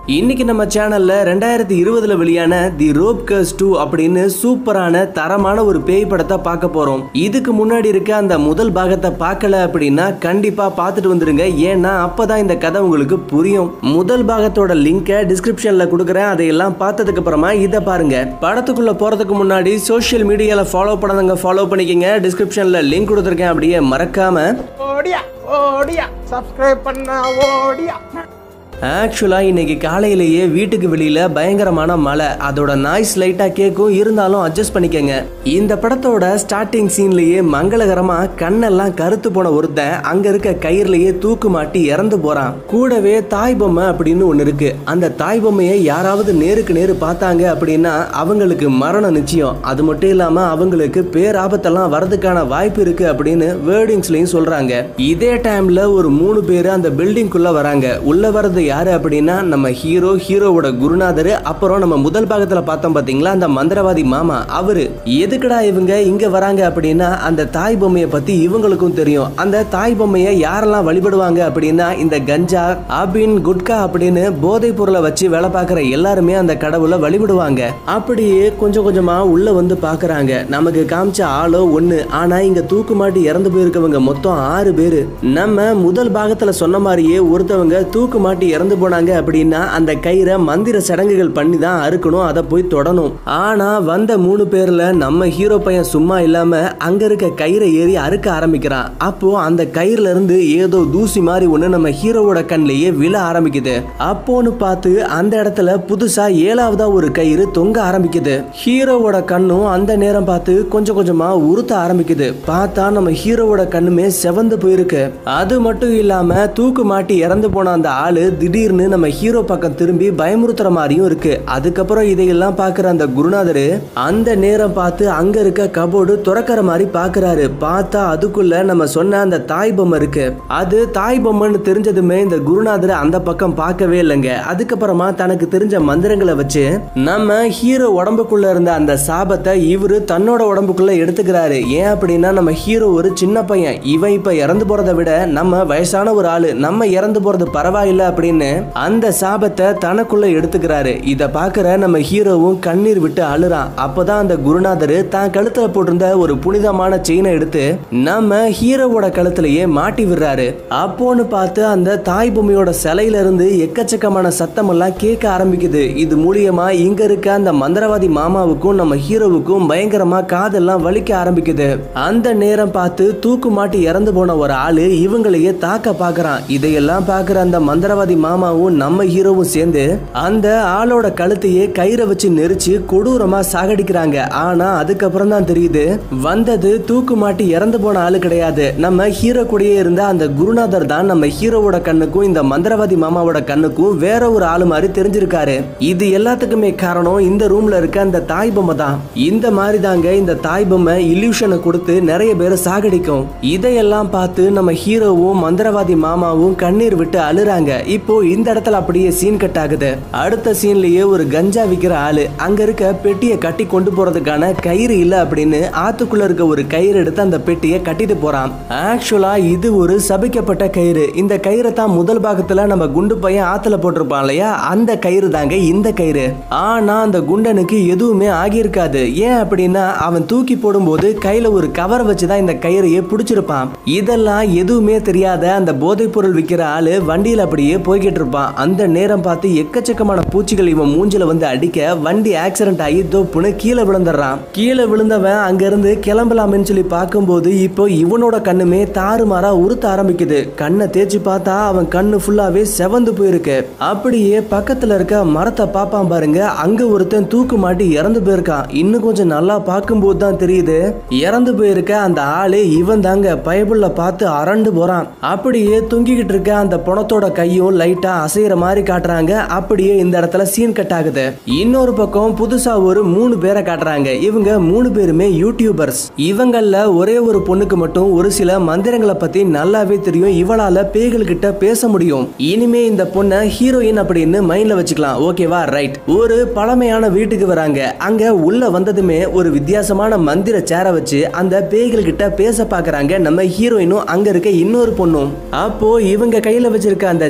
இன்னைக்கு நம்ம சேனல்ல ரெண்டாயிரத்தி இருபதுல வெளியான தி ரோப் கர்ஸ் டூ அப்படின்னு சூப்பரான தரமான ஒரு பேய் படத்தை பார்க்க போறோம் இதுக்கு முன்னாடி இருக்க அந்த முதல் பாகத்தை பார்க்கல அப்படின்னா கண்டிப்பா பார்த்துட்டு வந்துருங்க ஏன்னா அப்பதான் இந்த கதை உங்களுக்கு புரியும் முதல் பாகத்தோட லிங்கை டிஸ்கிரிப்ஷன்ல கொடுக்குறேன் அதையெல்லாம் பார்த்ததுக்கு அப்புறமா இதை பாருங்க படத்துக்குள்ள போறதுக்கு முன்னாடி சோஷியல் மீடியால ஃபாலோ பண்ணதவங்க ஃபாலோ பண்ணிக்கங்க டிஸ்கிரிப்ஷன்ல லிங்க் கொடுத்துருக்கேன் அப்படியே மறக்காம ஓடியா ஓடியா சப்ஸ்கிரைப் பண்ண ஓடியா ஆக்சுவலாக இன்னைக்கு காலையிலேயே வீட்டுக்கு வெளியில பயங்கரமான மழை அதோட நாய்ஸ் லைட்டாக கேட்கும் இருந்தாலும் அட்ஜஸ்ட் பண்ணிக்கங்க இந்த படத்தோட ஸ்டார்டிங் சீன்லயே மங்களகரமா கண்ணெல்லாம் கருத்து போன ஒருத்தன் அங்க இருக்க கயிறுலயே தூக்கு மாட்டி இறந்து போறான் கூடவே தாய் பொம்மை அப்படின்னு ஒன்று இருக்கு அந்த தாய் பொம்மையை யாராவது நேருக்கு நேரு பார்த்தாங்க அப்படின்னா அவங்களுக்கு மரணம் நிச்சயம் அது மட்டும் இல்லாம அவங்களுக்கு பேராபத்தெல்லாம் வரதுக்கான வாய்ப்பு இருக்கு அப்படின்னு வேர்டிங்ஸ்லயும் சொல்றாங்க இதே டைம்ல ஒரு மூணு பேர் அந்த பில்டிங்குள்ள வராங்க உள்ள வர்றது யாரு அப்படின்னா நம்ம ஹீரோ ஹீரோவோட குருநாதர் அப்புறம் நம்ம முதல் பாகத்துல பார்த்தோம் பாத்தீங்களா அந்த மந்திரவாதி மாமா அவரு எதுக்குடா இவங்க இங்க வராங்க அப்படின்னா அந்த தாய் பொம்மையை பத்தி இவங்களுக்கும் தெரியும் அந்த தாய் பொம்மையை யாரெல்லாம் வழிபடுவாங்க அப்படின்னா இந்த கஞ்சா அபின் குட்கா அப்படின்னு போதைப் பொருளை வச்சு வேலை பார்க்குற எல்லாருமே அந்த கடவுளை வழிபடுவாங்க அப்படியே கொஞ்சம் கொஞ்சமா உள்ள வந்து பாக்குறாங்க நமக்கு காமிச்ச ஆளோ ஒண்ணு ஆனா இங்க தூக்கு மாட்டி இறந்து போயிருக்கவங்க மொத்தம் ஆறு பேரு நம்ம முதல் பாகத்துல சொன்ன மாதிரியே ஒருத்தவங்க தூக்கு மாட்டி இறந்து போனாங்க அப்படின்னா அந்த கயிறை மந்திர சடங்குகள் பண்ணி தான் அறுக்கணும் அதை போய் தொடணும் ஆனா வந்த மூணு பேர்ல நம்ம ஹீரோ பையன் சும்மா இல்லாம அங்க இருக்க கயிறை ஏறி அறுக்க ஆரம்பிக்கிறான் அப்போ அந்த கயிறுல இருந்து ஏதோ தூசி மாதிரி ஒண்ணு நம்ம ஹீரோவோட கண்ணிலேயே விழ ஆரம்பிக்குது அப்போன்னு பார்த்து அந்த இடத்துல புதுசா ஏழாவதா ஒரு கயிறு தொங்க ஆரம்பிக்குது ஹீரோவோட கண்ணும் அந்த நேரம் பார்த்து கொஞ்சம் கொஞ்சமா உறுத்த ஆரம்பிக்குது பார்த்தா நம்ம ஹீரோவோட கண்ணுமே செவந்து போயிருக்கு அது மட்டும் இல்லாம தூக்கு மாட்டி இறந்து போன அந்த ஆளு திடீர்னு நம்ம ஹீரோ பக்கம் திரும்பி பயமுறுத்துற மாதிரியும் இருக்கு அதுக்கப்புறம் இதையெல்லாம் பாக்குற அந்த குருநாதரு அந்த நேரம் பார்த்து அங்க இருக்க கபோர்டு துறக்கிற மாதிரி பாக்குறாரு பார்த்தா அதுக்குள்ள நம்ம சொன்ன அந்த தாய் பொம்மை இருக்கு அது தாய் பொம்மைன்னு தெரிஞ்சதுமே இந்த குருநாதர் அந்த பக்கம் பார்க்கவே இல்லைங்க அதுக்கப்புறமா தனக்கு தெரிஞ்ச மந்திரங்களை வச்சு நம்ம ஹீரோ உடம்புக்குள்ள இருந்த அந்த சாபத்தை இவரு தன்னோட உடம்புக்குள்ள எடுத்துக்கிறாரு ஏன் அப்படின்னா நம்ம ஹீரோ ஒரு சின்ன பையன் இவன் இப்ப இறந்து போறதை விட நம்ம வயசான ஒரு ஆளு நம்ம இறந்து போறது பரவாயில்ல அப்படின்னு அந்த சாபத்தை தனக்குள்ள எடுத்துக்கிறாரு இத பாக்குற நம்ம ஹீரோவும் கண்ணீர் விட்டு அழுறான் அப்பதான் அந்த குருநாதர் தான் கழுத்துல போட்டிருந்த ஒரு புனிதமான செயினை எடுத்து நம்ம ஹீரோவோட கழுத்திலேயே மாட்டி விடுறாரு அப்போன்னு பார்த்து அந்த தாய் பொம்மையோட சிலையில இருந்து எக்கச்சக்கமான சத்தம் எல்லாம் கேட்க ஆரம்பிக்குது இது மூலியமா இங்க இருக்க அந்த மந்திரவாதி மாமாவுக்கும் நம்ம ஹீரோவுக்கும் பயங்கரமா காதெல்லாம் வலிக்க ஆரம்பிக்குது அந்த நேரம் பார்த்து தூக்கு மாட்டி இறந்து போன ஒரு ஆளு இவங்களையே தாக்க பாக்குறான் இதையெல்லாம் பாக்குற அந்த மந்திரவாதி மாமாவும் நம்ம ஹீரோவும் சேர்ந்து அந்த ஆளோட கழுத்தையே கயிறை வச்சு நெரிச்சு கொடூரமா சாகடிக்கிறாங்க ஆனா அதுக்கப்புறம் தான் தெரியுது வந்தது தூக்கு மாட்டி இறந்து போன ஆளு கிடையாது நம்ம ஹீரோ கூடயே இருந்த அந்த குருநாதர் தான் நம்ம ஹீரோவோட கண்ணுக்கும் இந்த மந்திரவாதி மாமாவோட கண்ணுக்கும் வேற ஒரு ஆளு மாதிரி தெரிஞ்சிருக்காரு இது எல்லாத்துக்குமே காரணம் இந்த ரூம்ல இருக்க அந்த தாய் பொம்மை தான் இந்த மாதிரி தாங்க இந்த தாய் பொம்மை இல்யூஷனை கொடுத்து நிறைய பேரை சாகடிக்கும் இதையெல்லாம் பார்த்து நம்ம ஹீரோவும் மந்திரவாதி மாமாவும் கண்ணீர் விட்டு அழுறாங்க இப்போ இந்த இடத்துல அப்படியே சீன் கட் ஆகுது அடுத்த சீன்லயே ஒரு கஞ்சா விக்கிற ஆளு அங்க இருக்க பெட்டியை கட்டி கொண்டு போறதுக்கான கயிறு இல்ல அப்படின்னு ஆத்துக்குள்ள இருக்க ஒரு கயிறு எடுத்து அந்த பெட்டியை கட்டிட்டு போறான் ஆக்சுவலா இது ஒரு சபிக்கப்பட்ட கயிறு இந்த கயிறை தான் முதல் பாகத்துல நம்ம குண்டு பையன் ஆத்துல போட்டிருப்பான் இல்லையா அந்த கயிறு தாங்க இந்த கயிறு ஆனா அந்த குண்டனுக்கு எதுவுமே ஆகியிருக்காது ஏன் அப்படின்னா அவன் தூக்கி போடும்போது கையில ஒரு கவர் வச்சுதான் இந்த கயிறையே பிடிச்சிருப்பான் இதெல்லாம் எதுவுமே தெரியாத அந்த போதைப் பொருள் விற்கிற ஆளு வண்டியில அப்படியே போய்கிட்டு இருப்பான் அந்த நேரம் பார்த்து எக்கச்சக்கமான பூச்சிகள் இவன் மூஞ்சில வந்து அடிக்க வண்டி ஆக்சிடென்ட் ஆகி தோப்புன்னு கீழே விழுந்துடுறான் கீழே விழுந்தவன் அங்க இருந்து கிளம்பலாம்னு சொல்லி பார்க்கும்போது இப்போ இவனோட கண்ணுமே தாறுமாறா உறுத்த ஆரம்பிக்குது கண்ணை தேய்ச்சி பார்த்தா அவன் கண்ணு ஃபுல்லாவே செவந்து போயிருக்கு அப்படியே பக்கத்துல இருக்க மரத்தை பாப்பான் பாருங்க அங்க ஒருத்தன் தூக்கு மாட்டி இறந்து போயிருக்கான் இன்னும் கொஞ்சம் நல்லா பார்க்கும்போது தான் தெரியுது இறந்து போயிருக்க அந்த ஆளு இவன் தாங்க பயபுள்ள பார்த்து அரண்டு போறான் அப்படியே தொங்கிக்கிட்டு இருக்க அந்த பணத்தோட கையும் லைட்டா அசைகிற மாதிரி காட்டுறாங்க அப்படியே இந்த இடத்துல சீன் கட் ஆகுது இன்னொரு பக்கம் புதுசா ஒரு மூணு பேரை காட்டுறாங்க இவங்க மூணு பேருமே யூடியூபர்ஸ் இவங்கள ஒரே ஒரு பொண்ணுக்கு மட்டும் ஒரு சில மந்திரங்களை பத்தி நல்லாவே தெரியும் இவளால பேய்கள் கிட்ட பேச முடியும் இனிமே இந்த பொண்ணை ஹீரோயின் அப்படின்னு மைண்ட்ல வச்சுக்கலாம் ஓகேவா ரைட் ஒரு பழமையான வீட்டுக்கு வராங்க அங்க உள்ள வந்ததுமே ஒரு வித்தியாசமான மந்திர சேரை வச்சு அந்த பேய்கள் கிட்ட பேச பாக்குறாங்க நம்ம ஹீரோயினும் அங்க இருக்க இன்னொரு பொண்ணும் அப்போ இவங்க கையில வச்சிருக்க அந்த சேரு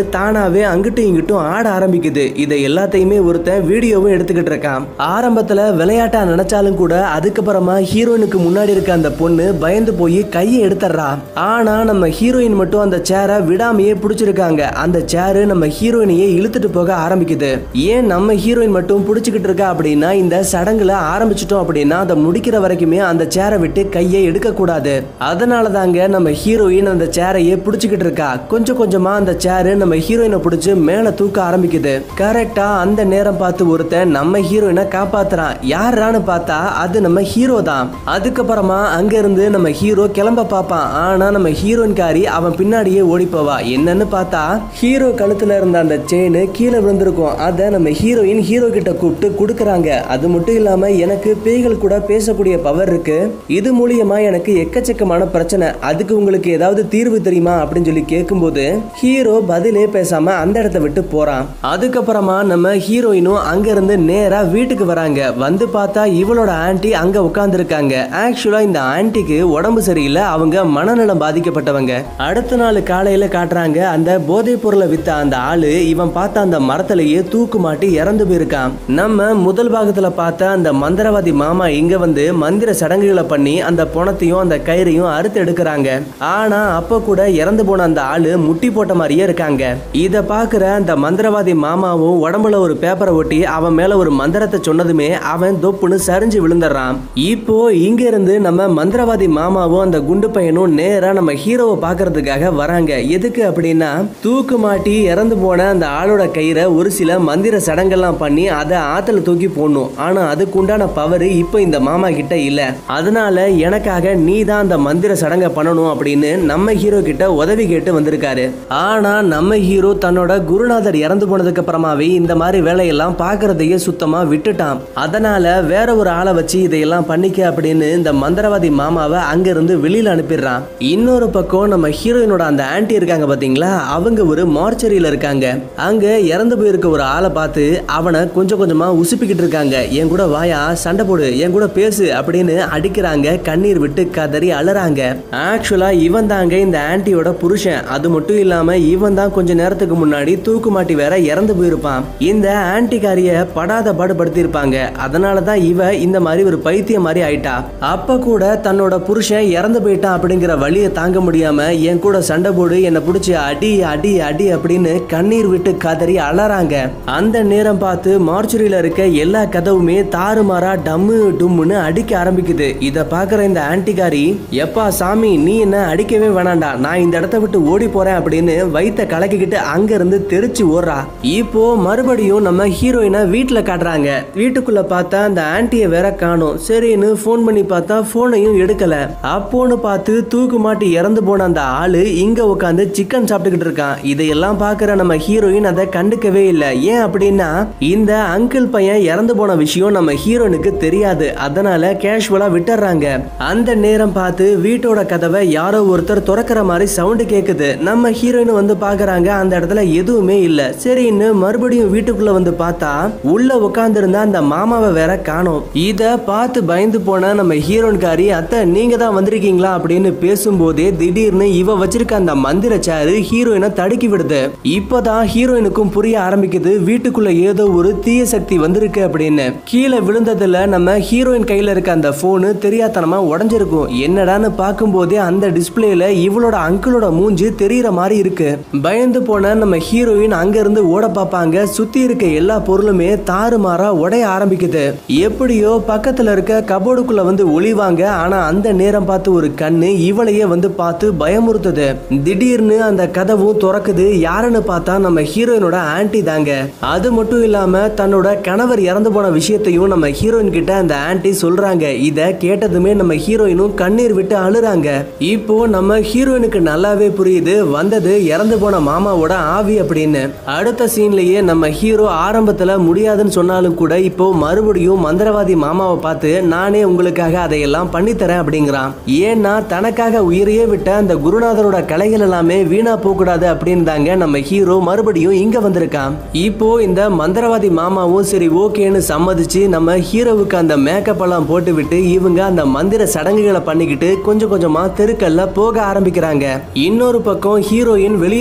தானாவே அங்கிட்டும் இங்கிட்டும் ஆட ஆரம்பிக்குது இதை எல்லாத்தையுமே ஒருத்தன் வீடியோவும் எடுத்துக்கிட்டு இருக்கான் ஆரம்பத்துல விளையாட்டா நினைச்சாலும் கூட அதுக்கப்புறமா ஹீரோயினுக்கு முன்னாடி இருக்க அந்த பொண்ணு பயந்து போய் கையை எடுத்துடுறா ஆனா நம்ம ஹீரோயின் மட்டும் அந்த சேரை விடாமையே பிடிச்சிருக்காங்க அந்த சேரு நம்ம ஹீரோயினையே இழுத்துட்டு போக ஆரம்பிக்குது ஏன் நம்ம ஹீரோயின் மட்டும் பிடிச்சிக்கிட்டு இருக்கா அப்படின்னா இந்த சடங்குல ஆரம்பிச்சிட்டோம் அப்படின்னா அதை முடிக்கிற வரைக்குமே அந்த சேரை விட்டு கையை எடுக்க கூடாது அதனால தாங்க நம்ம ஹீரோயின் அந்த சேரையே பிடிச்சிக்கிட்டு இருக்கா கொஞ்சம் கொஞ்சமா அந்த சேரு நம்ம ஹீரோயினை பிடிச்சு மேல தூக்க ஆரம்பிக்குது கரெக்டா அந்த நேரம் பார்த்து ஒருத்தன் நம்ம ஹீரோயினை காப்பாத்துறான் யாரான்னு பார்த்தா அது நம்ம ஹீரோ தான் அதுக்கப்புறமா அங்க இருந்து நம்ம ஹீரோ கிளம்ப பார்ப்பான் ஆனா நம்ம ஹீரோயின் காரி அவன் பின்னாடியே ஓடி போவா என்னன்னு பார்த்தா ஹீரோ கழுத்துல இருந்த அந்த செயின் கீழே விழுந்திருக்கும் அதை நம்ம ஹீரோயின் ஹீரோ கிட்ட கூப்பிட்டு கொடுக்குறாங்க அது மட்டும் இல்லாம எனக்கு பேய்கள் கூட பேசக்கூடிய பவர் இருக்கு இது மூலியமா எனக்கு எக்கச்சக்கமான பிரச்சனை அதுக்கு உங்களுக்கு ஏதாவது தீர்வு தெரியுமா அப்படின்னு சொல்லி கேட்கும்போது ஹீரோ பதிலே பேசாம அந்த இடத்த விட்டு போறான் அதுக்கப்புறமா நம்ம ஹீரோயினும் அங்க இருந்து நேரா வீட்டுக்கு வராங்க வந்து பார்த்தா இவளோட ஆன்ட்டி அங்க உட்கார்ந்துருக்காங்க ஆக்சுவலா இந்த ஆன்ட்டிக்கு உடம்பு சரியில்லை அவங்க மனநலம் பாதிக்கப்பட்டவங்க அடுத்த நாள் காலையில காட்டுறாங்க அந்த போதைப் பொருளை வித்த அந்த ஆளு இவன் பார்த்த அந்த மரத்திலேயே தூக்கு மாட்டி இறந்து போயிருக்கான் நம்ம முதல் பாகத்துல பார்த்த அந்த மந்திரவாதி மாமா இங்க வந்து மந்திர சடங்குகளை பண்ணி அந்த பணத்தையும் அந்த கயிறையும் அறுத்து எடுக்கிறாங்க ஆனா அப்ப கூட இறந்து போன அந்த ஆளு முட்டி போட்ட மாதிரியே இருக்காங்க இத பாக்குற அந்த மந்திரவாதி மாமாவும் உடம்புல ஒரு பேப்பரை ஒட்டி அவன் மேல ஒரு மந்திரத்தை சொன்னதுமே அவன் தொப்புன்னு சரிஞ்சு விழுந்துடுறான் இப்போ இங்க இருந்து நம்ம மந்திரவாதி மாமாவும் அந்த குண்டு பையனும் நேரா நம்ம ஹீரோவை பாக்குறதுக்காக வராங்க எதுக்கு அப்படின்னா தூக்கு மாட்டி இறந்து போன அந்த ஆளோட கயிறை ஒரு சில மந்திர சடங்கெல்லாம் பண்ணி அதை ஆத்துல தூக்கி போடணும் ஆனா அதுக்கு உண்டான பவர் இப்போ இந்த மாமா கிட்ட இல்ல அதனால எனக்காக நீ தான் அந்த மந்திர சடங்கை பண்ணணும் அப்படின்னு நம்ம ஹீரோ கிட்ட உதவி கேட்டு வந்திருக்காரு ஆனா நம்ம ஹீரோ தன்னோட குருநாதர் இறந்து போனதுக்கு அப்புறமாவே இந்த மாதிரி வேலையெல்லாம் பாக்குறதையே சுத்தமா விட்டுட்டான் அதனால வேற ஒரு ஆளை வச்சு இதையெல்லாம் பண்ணிக்க அப்படின்னு இந்த மந்திரவாதி மாமாவை அங்க இருந்து வெளியில அனுப்பிடுறான் இன்னொரு பக்கம் நம்ம ஹீரோயினோட அந்த ஆன்ட்டி இருக்காங்க பாத்தீங்களா அவங்க ஒரு மார்ச்சரியில இருக்காங்க அங்க இறந்து போயிருக்க ஒரு ஆளை பார்த்து அவனை கொஞ்சம் கொஞ்சமா உசுப்பிக்கிட்டு இருக்காங்க என் கூட வாயா சண்டை போடு என் கூட பேசு அப்படின்னு அடிக்கிறாங்க கண்ணீர் விட்டு கதறி அழறாங்க ஆக்சுவலா இவன் தாங்க இந்த ஆன்ட்டியோட புருஷன் அது மட்டும் இல்லாம இவன் தான் கொஞ்ச நேரத்துக்கு முன்னாடி தூக்கு மாட்டி வேற இறந்து போயிருப்பான் இந்த ஆன்ட்டிக்காரிய படாத பாடுபடுத்தியிருப்பாங்க அதனால தான் இவ இந்த மாதிரி ஒரு பைத்தியம் மாதிரி ஆயிட்டா அப்ப கூட தன்னோட புருஷன் இறந்து போயிட்டான் அப்படிங்கிற வழியை தாங்க முடியாம என் கூட சண்டை போடு என்னை பிடிச்சி அடி அடி அடி அப்படின்னு கண்ணீர் விட்டு கதறி அலறாங்க அந்த நேரம் பார்த்து மார்ச்சுரியில இருக்க எல்லா கதவுமே தாறுமாறா டம்மு டும்முன்னு அடிக்க ஆரம்பிக்குது இத பாக்குற இந்த ஆன்டிகாரி எப்பா சாமி நீ என்ன அடிக்கவே வேணாண்டா நான் இந்த இடத்த விட்டு ஓடி போறேன் அப்படின்னு வயித்த கலக்கிக்கிட்டு அங்க இருந்து தெரிச்சு ஓடுறா இப்போ மறுபடியும் நம்ம ஹீரோயினை வீட்டுல காட்டுறாங்க வீட்டுக்குள்ள பார்த்தா அந்த ஆன்ட்டிய வேற காணோம் சரின்னு ஃபோன் பண்ணி பார்த்தா போனையும் எடுக்கல அப்போன்னு பார்த்து தூக்கு மாட்டி இறந்து போன அந்த ஆளு இங்க உட்காந்து சிக்கன் சாப்பிட்டுக்கிட்டு இருக்கான் இதையெல்லாம் பாக்குற நம்ம ஹீரோயின் அதை கண்டுக்கவே இல்லை ஏன் அப்படின்னா இந்த அங்கிள் பையன் இறந்து போன விஷயம் நம்ம ஹீரோனுக்கு தெரியாது அதனால கேஷுவலா விட்டுறாங்க அந்த நேரம் பார்த்து வீட்டோட கதவை யாரோ ஒருத்தர் திறக்கிற மாதிரி சவுண்டு கேக்குது நம்ம ஹீரோயின் வந்து பாக்குறாங்க அந்த இடத்துல எதுவுமே இல்ல சரின்னு மறுபடியும் வீட்டுக்குள்ள வந்து பார்த்தா உள்ள உட்கார்ந்திருந்த அந்த மாமாவை வேற காணோம் இத பார்த்து பயந்து போன நம்ம ஹீரோன்காரி அத்தை நீங்க தான் வந்திருக்கீங்களா அப்படின்னு பேசும்போதே திடீர்னு இவ வச்சிருக்க அந்த மந்திர சேரு ஹீரோயினை தடுக்கி விடுது இப்பதான் ஹீரோயினுக்கும் புரிய ஆரம்பிக்குது வீட்டுக்குள்ள ஏதோ ஒரு தீய சக்தி வந்திருக்கு அப்படின்னு கீழே விழுந்ததுல நம்ம ஹீரோயின் கையில இருக்க அந்த போனு தெரியாதனமா உடஞ்சிருக்கும் என்னடான்னு பார்க்கும்போதே அந்த டிஸ்பிளேல இவளோட அங்கிளோட மூஞ்சி தெரியற மாதிரி இருக்கு பயந்து போன நம்ம ஹீரோயின் அங்க இருந்து ஓட பார்ப்பாங்க சுத்தி இருக்க எல்லா பொருளுமே தாறுமாறா உடைய ஆரம்பிக்குது எப்படியோ பக்கத்துல இருக்க கபோர்டுக்குள்ள வந்து ஒளிவாங்க ஆனா அந்த நேரம் பார்த்து ஒரு கண்ணு இவளையே வந்து பார்த்து பயமுறுத்துது திடீர்னு அந்த கதவும் திறக்குது யாருன்னு பார்த்தா நம்ம ஹீரோயினோட ஆன்ட்டி தாங்க அது மட்டும் இல்லாம தன்னோட கணவர் இறந்து போன விஷயத்தையும் நம்ம ஹீரோயின் கிட்ட அந்த ஆன்ட்டி சொல்றாங்க இத கேட்டதுமே நம்ம ஹீரோயினும் கண்ணீர் விட்டு அழுறாங்க இப்போ நம்ம ஹீரோயினுக்கு நல்லாவே புரியுது வந்தது இறந்து போன மாமாவோட ஆவி அப்படின்னு அடுத்த சீன்லயே நம்ம ஹீரோ ஆரம்பத்துல முடியாதுன்னு சொன்னாலும் கூட இப்போ மறுபடியும் மந்திரவாதி மாமாவை பார்த்து நானே உங்களுக்காக அதையெல்லாம் பண்ணித்தரேன் அப்படிங்கிறான் ஏன்னா தனக்காக உயிரையே விட்ட அந்த குருநாதரோட கலைகள் எல்லாமே வீணா போகக்கூடாது அப்படின்னு தாங்க நம்ம ஹீரோ மறுபடியும் இங்க வந்திருக்கான் இப்போ இந்த மந்திரவாதி மாமாவும் சரி ஓகேன்னு சம்மதிச்சு நம்ம ஹீரோவுக்கு அந்த மேக்கப் எல்லாம் போட்டு விட்டு இவங்க அந்த மந்திர சடங்குகளை பண்ணிக்கிட்டு கொஞ்சம் கொஞ்சமா தெருக்கல்ல போக ஆரம்பிக்கிறாங்க இன்னொரு பக்கம் ஹீரோயின் வெளியே போனதுக்கு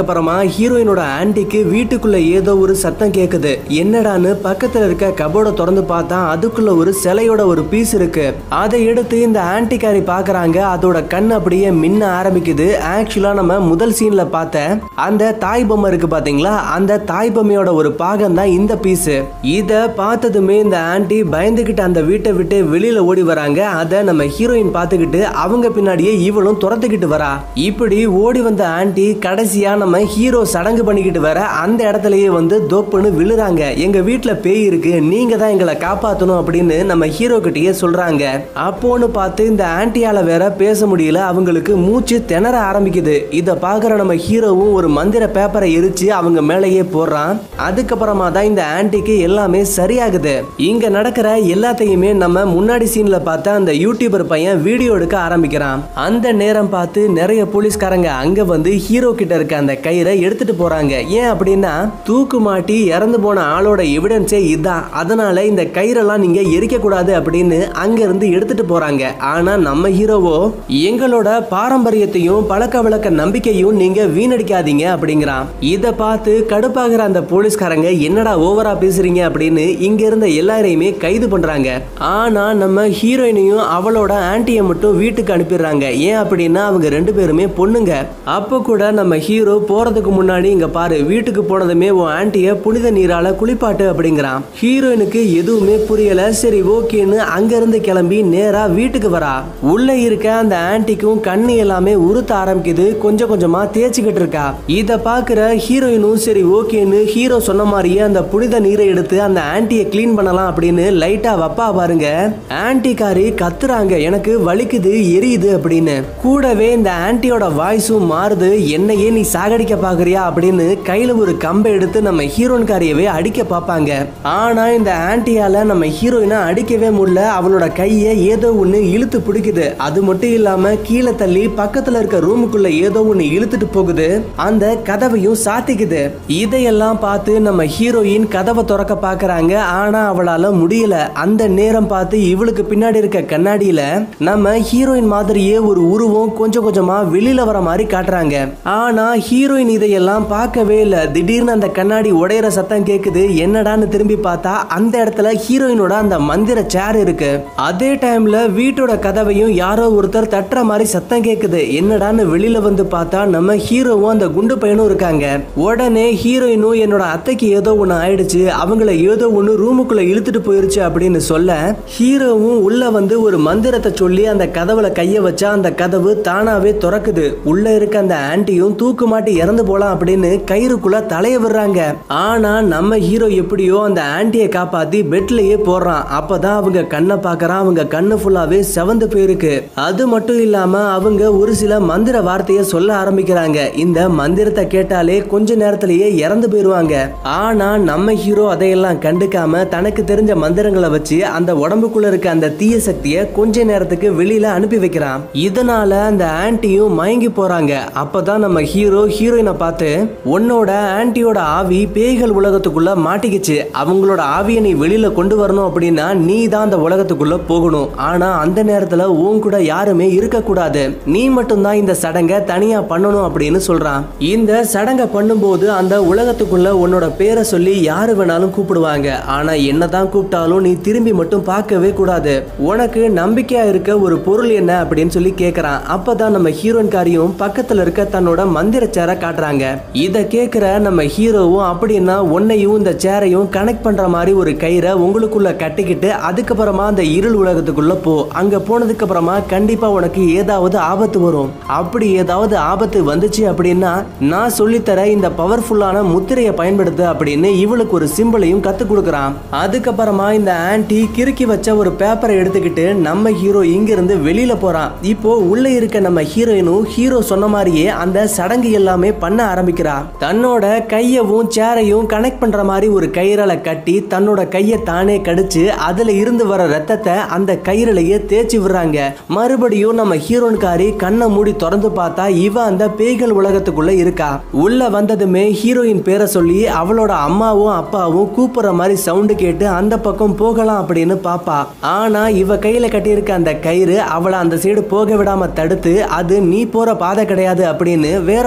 அப்புறமா ஹீரோயினோட ஆன்ட்டிக்கு வீட்டுக்குள்ள ஏதோ ஒரு சத்தம் கேக்குது என்னடான்னு பக்கத்துல இருக்க கபோர்ட திறந்து பார்த்தா அதுக்குள்ள ஒரு சிலையோட ஒரு பீஸ் இருக்கு அதை எடுத்து இந்த ஆன்ட்டிக்காரி பாக்குறாங்க அதோட கண் அப்படியே மின்ன ஆரம்பிக்குது ஆக்சுவலா நம்ம முதல் சீன்ல பார்த்த அந்த தாய் பொம்மை இருக்கு பாத்தீங்களா அந்த தாய் பொம்மையோட ஒரு பாகம் தான் இந்த பீஸ் இத பார்த்ததுமே இந்த ஆன்ட்டி பயந்துகிட்டு அந்த வீட்டை விட்டு வெளியில ஓடி வராங்க அதை நம்ம ஹீரோயின் பார்த்துக்கிட்டு அவங்க பின்னாடியே இவளும் துரத்துக்கிட்டு வரா இப்படி ஓடி வந்த ஆன்ட்டி கடைசியா நம்ம ஹீரோ சடங்கு பண்ணிக்கிட்டு வர அந்த இடத்துலயே வந்து தொப்புன்னு விழுறாங்க எங்க வீட்டுல பேய் இருக்கு நீங்க தான் எங்களை காப்பாத்தணும் அப்படின்னு நம்ம ஹீரோ கிட்டயே சொல்றாங்க அப்போன்னு பார்த்து இந்த ஆன்ட்டியால வேற பேச முடியல அவங்களுக்கு மூச்சு திணற ஆரம்பிக்குது இத பாக்குற நம்ம ஹீரோவும் ஒரு மந்திர பேப்பரை எரிச்சு அவங்க மேலேயே போடுறான் அதுக்கப்புறமா தான் இந்த ஆன்ட்டிக்கு எல்லாமே சரியாகுது இங்க நடக்கிற எல்லாத்தையுமே நம்ம முன்னாடி சீன்ல பார்த்த அந்த யூடியூபர் பையன் வீடியோ எடுக்க ஆரம்பிக்கிறான் அந்த நேரம் பார்த்து நிறைய போலீஸ்காரங்க அங்க வந்து ஹீரோ கிட்ட இருக்க அந்த கயிறை எடுத்துட்டு போறாங்க ஏன் அப்படின்னா தூக்கு மாட்டி இறந்து போன ஆளோட எவிடன்ஸே இதுதான் அதனால இந்த கயிறெல்லாம் நீங்க எரிக்க கூடாது அப்படின்னு அங்க இருந்து எடுத்துட்டு போறாங்க ஆனா நம்ம ஹீரோவோ எங்களோட பாரம்பரியத்தையும் பழக்க வழக்க நம்பிக்கையும் நீங்க வீணடிக்காதீங்க அப்படிங்கிறான் இத பார்த்து கடுப்பாகிற அந்த போலீஸ்காரங்க என்னடா ஓவரா பேசுறீங்க அப்படின்னு இங்க இருந்த எல்லாரையுமே கைது பண்றாங்க ஆனா நம்ம ஹீரோயினையும் அவளோட ஆன்ட்டியை மட்டும் வீட்டுக்கு அனுப்பிடுறாங்க ஏன் அப்படின்னா அவங்க ரெண்டு பேருமே பொண்ணுங்க அப்போ கூட நம்ம ஹீரோ போறதுக்கு முன்னாடி இங்க பாரு வீட்டுக்கு போனதுமே உன் ஆன்ட்டிய புனித நீரால குளிப்பாட்டு அப்படிங்கிறான் ஹீரோயினுக்கு எதுவுமே புரியல சரி ஓகேன்னு அங்க இருந்து கிளம்பி நேரா வீட்டுக்கு வரா உள்ள இருக்க அந்த ஆன்ட்டிக்கும் கண்ணு எல்லாமே உறுத்த ஆரம்பிக்குது கொஞ்சம் கொஞ்சமா தேய்ச்சிக்கிட்டு இருக்கா இத பாக்குற ஹீரோயினும் சரி ஓகேன்னு ஹீரோ சொன்ன மாதிரியே அந்த புனித நீரை எடுத்து அந்த ஆன்ட்டியை க்ளீன் பண்ணலாம் அப்படின்னு லைட்டா வப்பா பாருங்க ஆன்ட்டிக்காரி கத்துறாங்க எனக்கு வலிக்குது எரியுது அப்படின்னு கூடவே இந்த ஆன்ட்டியோட வாய்ஸும் மாறுது என்னையே நீ சாகடிக்க பாக்குறியா அப்படின்னு கையில ஒரு கம்பை எடுத்து நம்ம ஹீரோன்காரியவே அடிக்க பார்ப்பாங்க ஆனா இந்த ஆன்ட்டியால நம்ம ஹீரோயினை அடிக்கவே முடியல அவளோட கையை ஏதோ ஒண்ணு இழுத்து பிடிக்குது அது மட்டும் இல்லாம கீழே தள்ளி பக்கத்துல இருக்க ரூமுக்குள்ள ஏதோ ஒண்ணு இழுத்துட்டு போகுது அந்த கதவையும் சாத்திக்குது இதையெல்லாம் பார்த்து நம்ம ஹீரோயின் கதவை திறக்க பாக்குறாங்க ஆனா அவளால முடியல அந்த நேரம் பார்த்து இவளுக்கு பின்னாடி இருக்க கண்ணாடியில நம்ம ஹீரோயின் மாதிரியே ஒரு உருவம் கொஞ்சம் கொஞ்சமா வெளியில வர மாதிரி காட்டுறாங்க ஆனா ஹீரோயின் இதையெல்லாம் பார்க்கவே இல்ல திடீர்னு அந்த கண்ணாடி உடையிற சத்தம் கேக்குது என்னடான்னு திரும்பி பார்த்தா அந்த இடத்துல ஹீரோயினோட அந்த மந்திர சேர் இருக்கு அதே டைம்ல வீட்டோட கதவையும் யாரோ ஒருத்தர் தட்டுற மாதிரி சத்தம் கேக்குது என்னடான்னு வெளியில வந்து பார்த்தா நம்ம ஹீரோவும் அந்த குண்டு பையனும் இருக்காங்க உடனே ஹீரோயினும் என்னோட அத்தைக்கு ஏதோ ஒண்ணு ஆயிடுச்சு அவங்கள ஏதோ ஒண்ணு ரூமுக்குள்ள இழுத்துட்டு போயிருச்சு அப்படின்னு சொல்ல ஹீரோவும் உள்ள வந்து ஒரு மந்திரத்தை சொல்லி அந்த கதவுல கைய வச்சா அந்த கதவு தானாவே திறக்குது உள்ள இருக்க அந்த ஆன்ட்டியும் தூக்கு மாட்டி இறந்து போலாம் அப்படின்னு கயிறுக்குள்ள தலைய விடுறாங்க ஆனா நம்ம ஹீரோ எப்படியோ அந்த ஆன்ட்டியை காப்பாத்தி பெட்லயே போடுறான் அப்பதான் அவங்க கண்ணை பார்க்கறான் அவங்க கண்ணு ஃபுல்லாவே செவந்து போயிருக்கு அது மட்டும் இல்லாம அவங்க ஒரு சில மந்திர வார்த்தையை சொல்ல ஆரம்பிக்கிறாங்க இந்த மந்திரத்தை கேட்டாலே கொஞ்ச நேரத்திலேயே இறந்து போயிருவாங்க ஆனா நம்ம ஹீரோ அதையெல்லாம் கண்டுக்காம தனக்கு தெரிஞ்ச மந்திரங்களை வச்சு அந்த உடம்புக்குள்ள இருக்க அந்த தீய சக்தியை கொஞ்ச நேரத்துக்கு வெளியில அனுப்பி வைக்கிறான் இதனால அந்த ஆன்ட்டியும் மயங்கி போறாங்க அப்பதான் நம்ம ஹீரோ ஹீரோயினை பார்த்து உன்னோட ஆன்ட்டியோட ஆவி பேய்கள் உலகத்துக்குள்ள மாட்டிக்கிச்சு அவங்களோட ஆவியை நீ வெளியில கொண்டு வரணும் அப்படின்னா நீ தான் அந்த உலகத்துக்குள்ள போகணும் ஆனா அந்த நேரத்துல உன் கூட யாருமே இருக்கக்கூடாது நீ மட்டும்தான் இந்த சடங்கை தனியா பண்ணணும் அப்படின்னு சொல்றான் இந்த சடங்கை பண்ணும்போது அந்த உலகத்துக்குள்ள உன்னோட பேரை சொல்லி யாரு வேணாலும் கூப்பிடுவாங்க ஆனா என்னதான் கூப்பிட்டாலும் நீ திரும்பி மட்டும் பார்க்கவே கூடாது உனக்கு நம்பிக்கையா இருக்க ஒரு பொருள் என்ன அப்படின்னு சொல்லி கேக்குறான் அப்பதான் நம்ம ஹீரோயின் காரியும் பக்கத்துல இருக்க தன்னோட மந்திர சேரை காட்டுறாங்க இத கேக்குற நம்ம ஹீரோவும் அப்படின்னா உன்னையும் இந்த சேரையும் கனெக்ட் பண்ற மாதிரி ஒரு கயிறை உங்களுக்குள்ள கட்டிக்கிட்டு அதுக்கப்புறமா அந்த இருள் உலகத்துக்குள்ள போ அங்க போனதுக்கு அப்புறமா கண்டிப்பா உனக்கு ஏதாவது ஆபத்து வரும் அப்படி ஏதாவது ஆபத்து வந்துச்சு அப்படின்னா நான் சொல்லித்தர இந்த பவர்ஃபுல்லான முத்திரையை பயன்படுத்து அப்படின்னு இவளுக்கு ஒரு சிம்பிளையும் கத்து கொடுக்குறான் அதுக்கப்புறமா இந்த ஆன்ட்டி கிறுக்கி வச்ச ஒரு பேப்பரை எடுத்துக்கிட்டு நம்ம ஹீரோ இங்க இருந்து வெளியில போறான் இப்போ உள்ள இருக்க நம்ம ஹீரோயினும் ஹீரோ சொன்ன மாதிரியே அந்த சடங்கு எல்லாமே பண்ண ஆரம்பிக்கிறா தன்னோட கையவும் சேரையும் கனெக்ட் பண்ற மாதிரி ஒரு கயிறால கட்டி தன்னோட கையை தானே கடிச்சு அதுல இருந்து வர ரத்தத்தை அந்த கயிறுலயே தேய்ச்சி விடுறாங்க மறுபடியும் நம்ம ஹீரோன்காரி கண்ணை மூடி திறந்து பார்த்தா இவ அந்த பேய்கள் உலகத்துக்குள்ள இருக்கா உள்ள வந்ததுமே ஹீரோயின் பேரை சொல்லி அவளோட அம்மாவும் அப்பாவும் கூப்பிடுற மாதிரி சவுண்டு கேட்டு அந்த பக்கம் போகலாம் அப்படின்னு பாப்பா ஆனா இவ கையில கட்டியிருக்க அந்த கயிறு அவளை அந்த சைடு போக விடாம தடுத்து அது நீ போற பாதை கிடையாது அப்படின்னு வேற பக்கமா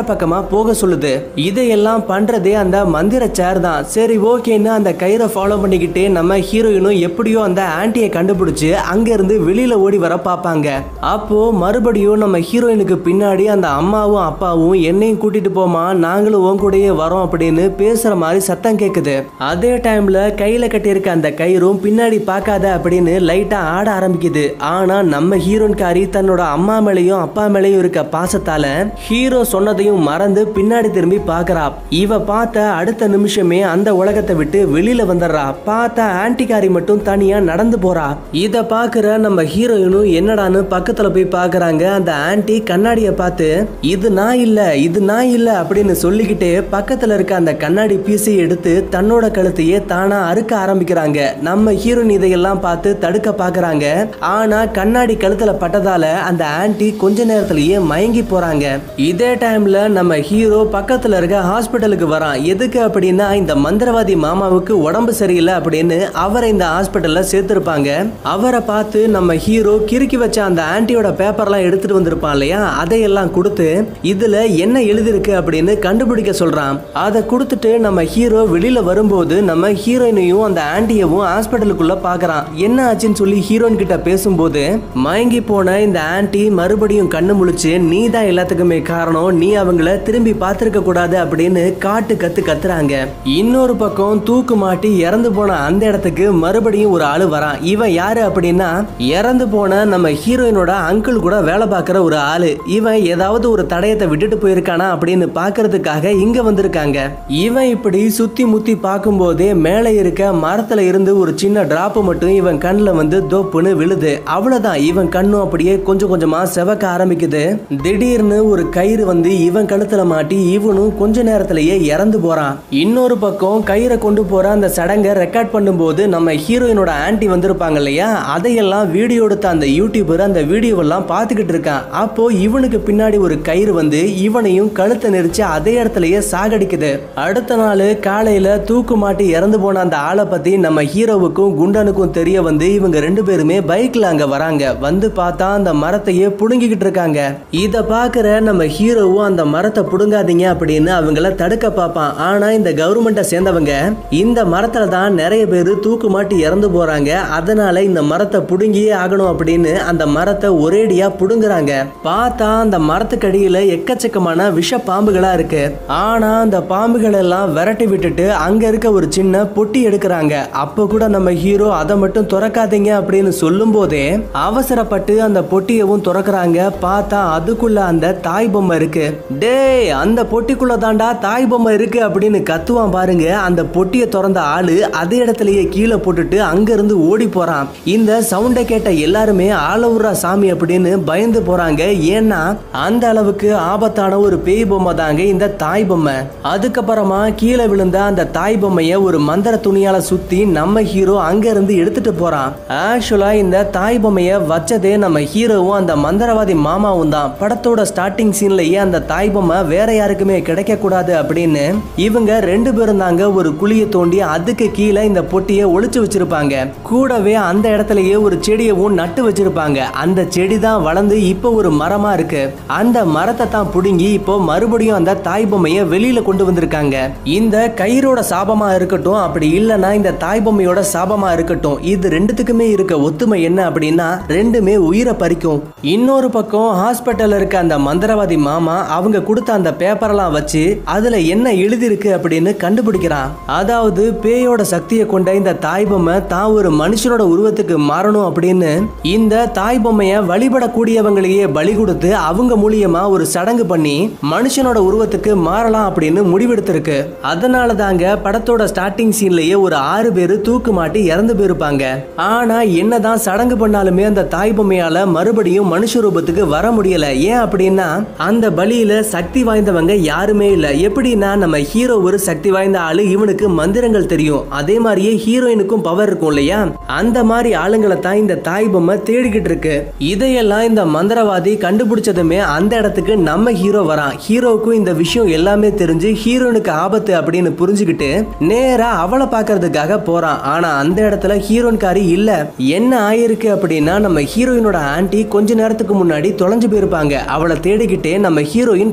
போக சொல்லுது இதையெல்லாம் பண்றதே அந்த மந்திர சேர் தான் சரி ஓகேன்னு அந்த கயிறை ஃபாலோ பண்ணிக்கிட்டே நம்ம ஹீரோயினும் எப்படியோ அந்த ஆன்ட்டியை கண்டுபிடிச்சு அங்க இருந்து வெளியில ஓடி வர பார்ப்பாங்க அப்போ மறுபடியும் நம்ம ஹீரோயினுக்கு பின்னாடி அந்த அம்மாவும் அப்பாவும் என்னையும் கூட்டிட்டு போமா நாங்களும் உன் கூடயே வரோம் அப்படின்னு பேசுற மாதிரி சத்தம் கேக்குது அதே டைம்ல கையில கட்டியிருக்க அந்த கயிறும் பின்னாடி பார்க்காத அப்படின்னு லைட்டா ஆட ஆரம்பிக்குது ஆனா நம்ம ஹீரோன்காரி தன்னோட அம்மா மேலையும் அப்பா மேலையும் இருக்க பாசத்தால ஹீரோ சொன்னதையும் மறந்து பின்னாடி திரும்பி பார்க்கறா இவ பார்த்த அடுத்த நிமிஷமே அந்த உலகத்தை விட்டு வெளியில வந்துடுறா பார்த்த ஆன்டிகாரி மட்டும் தனியா நடந்து போறா இத பாக்குற நம்ம ஹீரோயினும் என்னடான்னு பக்கத்துல போய் பாக்குறாங்க அந்த ஆன்ட்டி கண்ணாடிய பார்த்து இது நான் இல்ல இது நான் இல்ல அப்படின்னு சொல்லிக்கிட்டே பக்கத்துல இருக்க அந்த கண்ணாடி பீஸை எடுத்து தன்னோட கழுத்தையே தானா அறுக்க ஆரம்பிக்கிறாங்க நம்ம ஹீரோயின் இதையெல்லாம் பார்த்து தடுக்க பாக்குறாங்க ஆனா கண்ணாடி கழுத்துல பட்டதால அந்த ஆன்ட்டி கொஞ்ச நேரத்திலேயே மயங்கி போறாங்க இதே டைம்ல நம்ம ஹீரோ பக்கத்துல இருக்க ஹாஸ்பிட்டலுக்கு வரான் எதுக்கு அப்படின்னா இந்த மந்திரவாதி மாமாவுக்கு உடம்பு சரியில்லை அப்படின்னு அவரை இந்த ஹாஸ்பிட்டல்ல சேர்த்திருப்பாங்க அவரை பார்த்து நம்ம ஹீரோ கிறுக்கி வச்ச அந்த ஆன்ட்டியோட பேப்பர்லாம் எடுத்துட்டு வந்திருப்பான் இல்லையா அதையெல்லாம் கொடுத்து இதுல என்ன எழுதிருக்கு அப்படின்னு கண்டுபிடிக்க சொல்றான் அதை கொடுத்துட்டு நம்ம ஹீரோ வெளியில வரும்போது நம்ம ஹீரோயினையும் அந்த ஆன்ட்டியவும் ஹாஸ்பிட்டலுக்குள்ள பாக்குறான் என்ன ஆச்சுன்னு சொல்லி ஹீரோயின் கிட்ட பேசும்போது மயங்கி போன இந்த ஆன்ட்டி மறுபடியும் கண்ணு முழிச்சு நீ தான் எல்லாத்துக்குமே காரணம் நீ அவங்கள திரும்பி பார்த்திருக்க கூடாது அப்படின்னு காட்டு கத்து கத்துறாங்க இன்னொரு பக்கம் தூக்கு மாட்டி இறந்து போன அந்த இடத்துக்கு மறுபடியும் ஒரு ஆளு வரான் இவன் யாரு அப்படின்னா இறந்து போன நம்ம ஹீரோயினோட அங்கிள் கூட வேலை பார்க்குற ஒரு ஆளு இவன் ஏதாவது ஒரு தடயத்தை விட்டுட்டு போயிருக்கானா அப்படின்னு பார்க்கறதுக்காக இங்க வந்திருக்காங்க இவன் இப்படி சுத்தி முத்தி பார்க்கும்போதே மேலே இருக்க மரத்துல இருந்து ஒரு சின்ன டிராப் மட்டும் இவன் கண்ணுல வந்து தோப்புன்னு விழுது அவ்வளவுதான் இவன் கண்ணும் அப்படியே கொஞ்சம் கொஞ்சமா செவக்க ஆரம்பிக்குது திடீர்னு ஒரு கயிறு வந்து இவன் கழுத்துல மாட்டி இவனும் கொஞ்ச நேரத்திலேயே இறந்து போறான் இன்னொரு பக்கம் கயிறை கொண்டு போற அந்த சடங்கை ரெக்கார்ட் பண்ணும்போது நம்ம ஹீரோயினோட ஆன்ட்டி வந்திருப்பாங்க இல்லையா அதையெல்லாம் வீடியோ எடுத்த அந்த யூடியூபர் அந்த வீடியோவெல்லாம் பார்த்துக்கிட்டு இருக்கான் அப்போ இவனுக்கு பின்னாடி ஒரு கயிறு வந்து இவனையும் கழுத்தை நெரிச்சு அதே இடத்துலயே சாகடிக்குது அடுத்த நாள் காலையில தூக்கு மாட்டி இறந்து போன அந்த ஆளை பத்தி நம்ம ஹீரோவுக்கும் குண்டனுக்கும் தெரிய வந்து இவங்க ரெண்டு பேருமே பைக்ல அங்க வராங்க வந்து பார்த்தா அந்த மரத்தையே புடுங்கிக்கிட்டு இருக்காங்க இத பாக்குற நம்ம ஹீரோவும் அந்த மரத்தை புடுங்காதீங்க அப்படின்னு அவங்கள தடுக்க பார்ப்பான் ஆனா இந்த கவர்மெண்ட்டை சேர்ந்தவங்க இந்த மரத்துல தான் நிறைய பேர் தூக்கு மாட்டி இறந்து போறாங்க அதனால இந்த மரத்தை புடுங்கியே ஆகணும் அப்படின்னு அந்த மரத்தை ஒரேடியா புடுங்குறாங்க பார்த்தா அந்த மரத்துக்கடியில எக்கச்சக்கமான விஷ பாம்புகளா இருக்கு ஆனா அந்த பாம்புகள் எல்லாம் விரட்டி விட்டுட்டு அங்க இருக்க ஒரு சின்ன பொட்டி எடுக்கிறாங்க அப்ப கூட நம்ம ஹீரோ அதை மட்டும் திறக்காதீங்க அப்படின்னு சொல்லும் போதே அவசரப்பட்டு அந்த பொட்டியவும் திறக்கிறாங்க பார்த்தா அதுக்குள்ள அந்த தாய் பொம்மை இருக்கு டேய் அந்த பொட்டிக்குள்ள தாண்டா தாய் பொம்மை இருக்கு அப்படின்னு கத்துவான் பாருங்க அந்த பொட்டியை திறந்த ஆளு அதே இடத்துலயே கீழே போட்டுட்டு அங்க இருந்து ஓடி போறான் இந்த சவுண்டை கேட்ட எல்லாருமே ஆளவுரா சாமி அப்படின்னு பயந்து போறாங்க ஏன்னா அந்த அளவுக்கு ஆபத்தான ஒரு பேய் பொம்மை தாங்க இந்த தாய் பொம்மை அதுக்கப்புறமா கீழே விழுந்த அந்த தாய் பொம்மைய ஒரு மந்திர துணியால சுத்தி நம்ம ஹீரோ அங்க இருந்து எடுத்துட்டு போறான் ஆக்சுவலா இந்த தாய் பொம்மைய வச்சதே நம்ம ஹீரோவும் அந்த மந்திரவாதி மாமாவும் தான் படத்தோட ஸ்டார்டிங் சீன்லயே அந்த தாய் பொம்மை வேற யாருக்குமே கிடைக்க கூடாது அப்படின்னு இவங்க ரெண்டு பேரும் தாங்க ஒரு குழியை தோண்டி அதுக்கு கீழே இந்த பொட்டியை ஒளிச்சு வச்சிருப்பாங்க கூடவே அந்த இடத்துலயே ஒரு செடியவும் நட்டு வச்சிருப்பாங்க அந்த செடி தான் வளர்ந்து இப்போ ஒரு மரமா இருக்கு அந்த மரத்தை தான் புடுங்கி இப்போ மறுபடியும் அந்த தாய் பொம்மையை வெளியில கொண்டு வந்திருக்காங்க இந்த கயிறோட சாபமா இருக்கட்டும் அப்படி இல்லைன்னா இந்த தாய் பொம்மையோட சாபமா இருக்கட்டும் இது ரெண்டுத்துக்குமே இருக்க ஒத்துமை என்ன அப்படின்னா ரெண்டுமே உயிரை பறிக்கும் இன்னொரு பக்கம் ஹாஸ்பிட்டல்ல இருக்க அந்த மந்திரவாதி மாமா அவங்க கொடுத்த அந்த பேப்பரெல்லாம் வச்சு அதுல என்ன எழுதியிருக்கு அப்படின்னு கண்டுபிடிக்கிறான் அதாவது பேயோட சக்தியை கொண்ட இந்த தாய் பொம்மை தான் ஒரு மனுஷனோட உருவத்துக்கு மாறணும் அப்படின்னு இந்த தாய் பொம்மைய வழிபடக்கூடியவங்களையே பலி கொடுத்து அவங்க மூலியமா ஒரு சடங்கு பண்ணி மனுஷனோட உருவத்துக்கு மாறலாம் அப்படின்னு முடிவெடுத்திருக்கு அதனால தாங்க படத்தோட ஸ்டார்டிங் சீன்லயே ஒரு ஆறு பேர் தூக்கு மாட்டி இறந்து போயிருப்பாங்க ஆனா என்னதான் சடங்கு பண்ணாலுமே அந்த தாய் பொம்மையால மறுபடியும் மனுஷ ரூபத்துக்கு வர முடியல ஏன் அப்படின்னா அந்த பலியில சக்தி வாய்ந்தவங்க யாருமே இல்ல எப்படின்னா நம்ம ஹீரோ ஒரு சக்தி வாய்ந்த ஆளு இவனுக்கு மந்திரங்கள் தெரியும் அதே மாதிரியே ஹீரோயினுக்கும் பவர் இருக்கும் இல்லையா அந்த மாதிரி ஆளுங்களை தான் இந்த தாய் பொம்மை தேடிக்கிட்டு இருக்கு இதையெல்லாம் இந்த மந்திரவாதி கண்டுபிடிச்சதுமே அந்த இடத்துக்கு நம்ம ஹீரோ வரான் ஹீரோவுக்கும் இந்த விஷயம் எல்லாமே தெரிஞ்சு ஹீரோனுக்கு ஆபத்து அப்படின்னு புரிஞ்சுக்கிட்டு நேரா அவளை பார்க்கறதுக்காக போறான் ஆனா அந்த இடத்துல ஹீரோன்காரி இல்ல என்ன ஆயிருக்கு அப்படின்னா நம்ம ஹீரோயினோட ஆன்ட்டி கொஞ்ச நேரத்துக்கு முன்னாடி தொலைஞ்சு போயிருப்பாங்க அவளை தேடிக்கிட்டே நம்ம ஹீரோயின் காட்டுக்குள்ள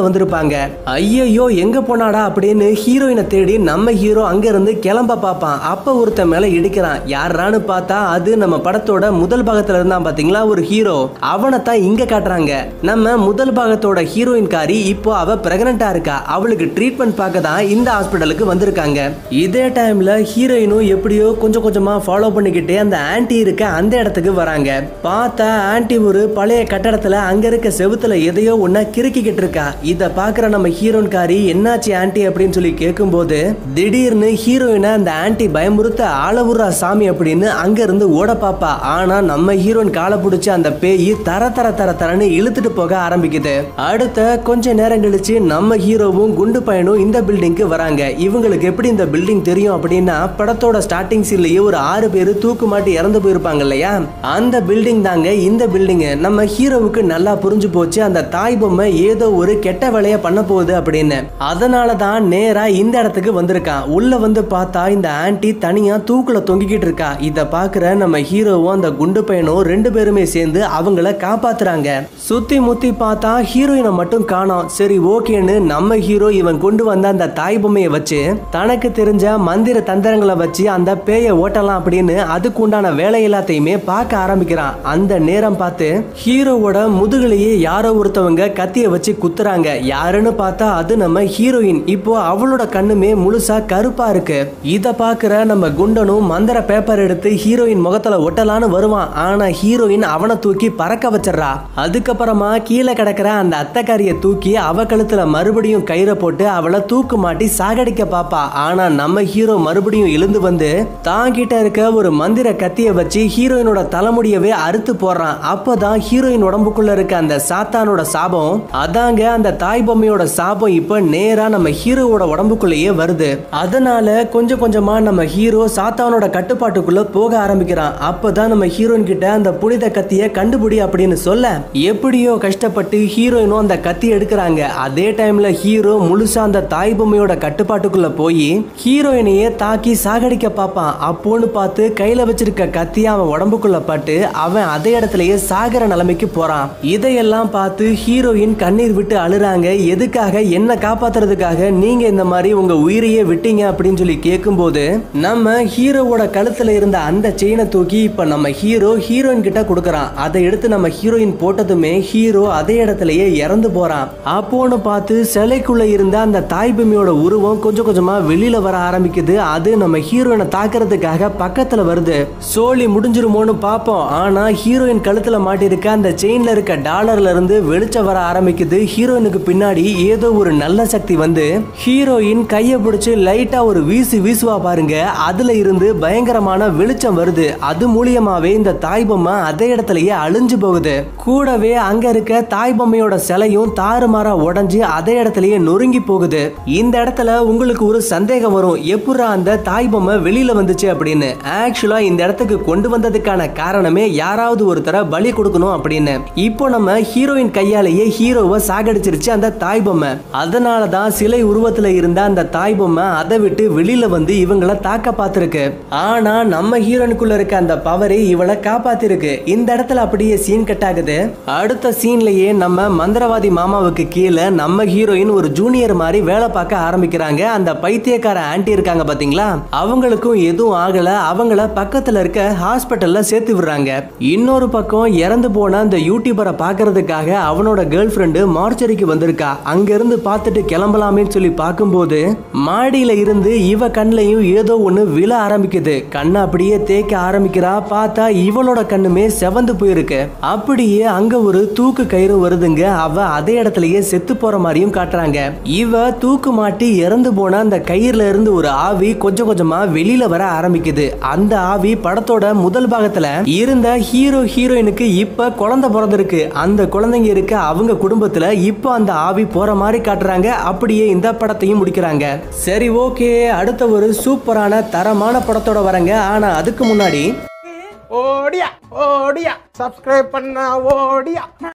பைக்ல வந்திருப்பாங்க ஐயையோ எங்க போனாடா அப்படின்னு ஹீரோயினை தேடி நம்ம ஹீரோ அங்க இருந்து கிளம்ப பார்ப்பான் அப்ப ஒருத்தன் மேல இடிக்கிறான் யாரான்னு பார்த்தா அது நம்ம படத்தோட முதல் பாகத்துல இருந்தான் பாத்தீங்களா ஒரு ஹீரோ அவனை தான் இங்க காட்டுறாங்க நம்ம முதல் பாகத்தோட ஹீரோயின் காரி இப்போ அவ பிரெக்னண்டா இருக்கா அவளுக்கு ட்ரீட்மெண்ட் பார்க்க தான் இந்த ஹாஸ்பிட்டலுக்கு வந்திருக்காங்க இதே டைம்ல ஹீரோயினும் எப்படியோ கொஞ்சம் கொஞ்சமா ஃபாலோ பண்ணிக்கிட்டே அந்த ஆன்டி இருக்க அந்த இடத்துக்கு வராங்க பார்த்தா ஆன்டி ஒரு பழைய கட்டடத்துல அங்க இருக்க செவுத்துல எதையோ ஒன்ன கிறுக்கிக்கிட்டு இருக்கா இத பாக்குற நம்ம ஹீரோயின் காரி என்னாச்சு ஆன்டி அப்படின்னு சொல்லி கேட்கும்போது திடீர்னு ஹீரோயினை அந்த ஆன்டி பயமுறுத்த ஆளவுறா சாமி அப்படின்னு அங்க இருந்து ஓட பாப்பா ஆனா நம்ம ஹீரோயின் காலை பிடிச்சி அந்த பேய் தர தர தர தரன்னு இழுத்துட்டு போக ஆரம்பிக்குது அடுத்த கொஞ்ச நேரம் கழிச்சு நம்ம ஹீரோவும் குண்டு பையனும் இந்த பில்டிங்க்கு வராங்க இவங்களுக்கு எப்படி இந்த பில்டிங் தெரியும் அப்படின்னா படத்தோட ஸ்டார்டிங் சீன்லயே ஒரு ஆறு பேர் தூக்கு மாட்டி இறந்து போயிருப்பாங்க இல்லையா அந்த பில்டிங் தாங்க இந்த பில்டிங் நம்ம ஹீரோவுக்கு நல்லா புரிஞ்சு போச்சு அந்த தாய் பொம்மை ஏதோ ஒரு கெட்ட வேலையை பண்ண போகுது அப்படின்னு அதனால தான் நேரா இந்த இடத்துக்கு வந்திருக்கான் உள்ள வந்து பார்த்தா இந்த ஆன்ட்டி தனியா தூக்குல தொங்கிக்கிட்டு இருக்கா இத பாக்குற நம்ம ஹீரோவும் அந்த குண்டு பையனும் ரெண்டு பேருமே சேர்ந்து அவங்கள காப்பாத்துறாங்க சுத்தி முத்தி பார்த்தா ஹீரோயினை மட்டும் காணோம் சரி ஓகேன்னு நம்ம ஹீரோ இவன் கொண்டு வந்த அந்த தாய் பொம்மையை வச்சு தனக்கு தெரிஞ்ச மந்திர தந்திரங்களை வச்சு அந்த பேயை ஓட்டலாம் அப்படின்னு அதுக்கு உண்டான வேலை எல்லாத்தையுமே பார்க்க ஆரம்பிக்கிறான் அந்த நேரம் பார்த்து ஹீரோவோட முதுகுலையே யாரோ ஒருத்தவங்க கத்திய வச்சு குத்துறாங்க யாருன்னு பார்த்தா அது நம்ம ஹீரோயின் இப்போ அவளோட கண்ணுமே முழுசா கருப்பா இருக்கு இத பாக்குற நம்ம குண்டனும் மந்திர பேப்பர் எடுத்து ஹீரோயின் முகத்துல ஒட்டலான்னு வருவான் ஆனா ஹீரோயின் அவனை தூக்கி பறக்க வச்சிடுறா அதுக்கப்புறமா கீழே கிடக்கிற அந்த அத்தைக்காரிய தூக்கி அவ கழுத்துல மறுபடியும் கயிறை போட்டு அவளை தூக்கு மாட்டி சாகடிக்க பாப்பா ஆனா நம்ம ஹீரோ மறுபடியும் எழுந்து வந்து தான் கிட்ட இருக்க ஒரு மந்திர கத்திய வச்சு ஹீரோயினோட தலைமுடியவே அறுத்து போடுறான் அப்பதான் ஹீரோயின் உடம்புக்குள்ள இருக்க அந்த சாத்தானோட சாபம் அதாங்க அந்த தாய் பொம்மையோட சாபம் இப்ப நேரா நம்ம ஹீரோவோட உடம்புக்குள்ளேயே வருது அதனால கொஞ்சம் கொஞ்சமா நம்ம ஹீரோ சாத்தானோட கட்டுப்பாட்டுக்குள்ள போக ஆரம்பிக்கிறான் அப்பதான் நம்ம ஹீரோயின் கிட்ட அந்த புனித கத்திய கண்டுபிடி அப்படின்னு சொல்ல எப்படியோ கஷ்டப்பட்டு ஹீரோயினும் அந்த கத்தி எடுக்கிறாங்க அதே டைம்ல ஹீரோ முழுசா அந்த தாய் பொம்மையோட கட்டுப்பாட்டுக்குள்ள போய் ஹீரோயினையே தாக்கி சாகடிக்க பார்ப்பான் அப்போன்னு பார்த்து கையில வச்சிருக்க கத்தி அவன் உடம்புக்குள்ள பட்டு அவன் அதே இடத்துலயே சாகர நிலைமைக்கு போறான் இதையெல்லாம் பார்த்து ஹீரோயின் கண்ணீர் விட்டு அழுறாங்க எதுக்காக என்ன காப்பாத்துறதுக்காக நீங்க இந்த மாதிரி உங்க உயிரையே விட்டீங்க அப்படின்னு சொல்லி கேட்கும்போது நம்ம ஹீரோவோட கழுத்துல இருந்த அந்த செயினை தூக்கி இப்ப நம்ம ஹீரோ ஹீரோயின் கிட்ட கொடுக்கறான் அதை எடுத்து நம்ம ஹீரோயின் போட்டதுமே ஹீரோ அதே இடத்துலயே இறந்து போறான் அப்போன்னு பார்த்து சிலைக்குள்ள இருந்த அந்த தாய் பொம்மையோட உருவம் கொஞ்சம் கொஞ்சமா வெளியில வர ஆரம்பிக்குது அது நம்ம ஹீரோயினை தாக்குறதுக்காக பக்கத்துல வருது சோலி முடிஞ்சிருமோன்னு பார்ப்போம் ஆனா ஹீரோயின் கழுத்துல மாட்டிருக்க அந்த செயின்ல இருக்க டாலர்ல இருந்து வெளிச்சம் வர ஆரம்பிக்குது ஹீரோயினுக்கு பின்னாடி ஏதோ ஒரு நல்ல சக்தி வந்து ஹீரோயின் கைய பிடிச்சு லைட்டா ஒரு வீசு வீசுவா பாருங்க அதுல இருந்து பயங்கரமான வெளிச்சம் வருது அது மூலியமாவே இந்த தாய் பொம்மை அதே இடத்துலயே அழிஞ்சு போகுது கூடவே அங்க இருக்க தாய் பொம்மையோட சிலையும் தாறுமாறா உடைஞ்சு அதே இடத்துலயே நொறுங்கி போகுது இந்த இடத்துல உங்களுக்கு ஒரு சந்தேகம் வரும் எப்படா அந்த தாய் பொம்மை வெளியில வந்துச்சு அப்படின்னு ஆக்சுவலா இந்த இடத்துக்கு கொண்டு வந்ததுக்கான காரணமே யாராவது ஒருத்தர பலி கொடுக்கணும் அப்படின்னு இப்போ நம்ம ஹீரோயின் கையாலேயே ஹீரோவை சாகடிச்சிருச்சு அந்த தாய் பொம்மை அதனால தான் சிலை உருவத்துல இருந்த அந்த தாய் பொம்மை அதை விட்டு வெளியில வந்து இவங்கள தாக்க பார்த்திருக்கு ஆனா நம்ம ஹீரோனுக்குள்ள இருக்க அந்த பவரே இவளை காப்பாத்திருக்கு இந்த இடத்துல அப்படியே சீன் கட் ஆகுது அடுத்த சீன்லயே நம்ம மந்திரவாதி மாமாவுக்கு கீழே நம்ம ஹீரோயின் ஒரு ஜூனியர் மாதிரி வேலை பார்க்க ஆரம்பிக்கிறாங்க அந்த பைத்தியக்கார ஆன்ட்டி இருக்காங்க பாத்தீங்களா அவங்களுக்கும் எதுவும் ஆகல அவங்கள பக்கத்துல இருக்க ஹாஸ்பிட்டல்ல சேர்த்து விடுறாங்க இன்னொரு பக்கம் இறந்து போன அந்த யூடியூபரை பார்க்கறதுக்காக அவனோட கேர்ள் ஃப்ரெண்டு மார்ச்சரிக்கு வந்திருக்கா அங்க இருந்து பார்த்துட்டு கிளம்பலாமேன்னு சொல்லி பார்க்கும்போது மாடியில இருந்து இவ கண்ணையும் ஏதோ ஒண்ணு விழ ஆரம்பிக்குது கண்ணை அப்படியே தேய்க்க ஆரம்பிக்கிறா பார்த்தா இவளோட கண்ணுமே செவந்து போயிருக்கு அப்படியே அங்க ஒரு தூக்கு கயிறு வருதுங்க அவ அதே இடத்துலயே செத்து போற மாதிரியும் காட்டுறாங்க இவ தூக்கு மாட்டி இறந்து போன அந்த கயிறுல இருந்து ஒரு ஆவி கொஞ்சம் கொஞ்சமா வெளியில வர ஆரம்பிக்குது அந்த ஆவி படத்தோட முதல் பாகத்துல இருந்த ஹீரோ ஹீரோயினுக்கு இப்ப குழந்தை பிறந்திருக்கு அந்த குழந்தைங்க இருக்க அவங்க குடும்பத்துல இப்போ அந்த ஆவி போற மாதிரி காட்டுறாங்க அப்படியே இந்த படத்தையும் முடிக்கிறாங்க சரி ஓகே அடுத்த ஒரு சூப்பரான தரமான படத்தோட வரங்க ஆனா அதுக்கு முன்னாடி ஓடியா ஓடியா சப்ஸ்கிரைப் பண்ண ஓடியா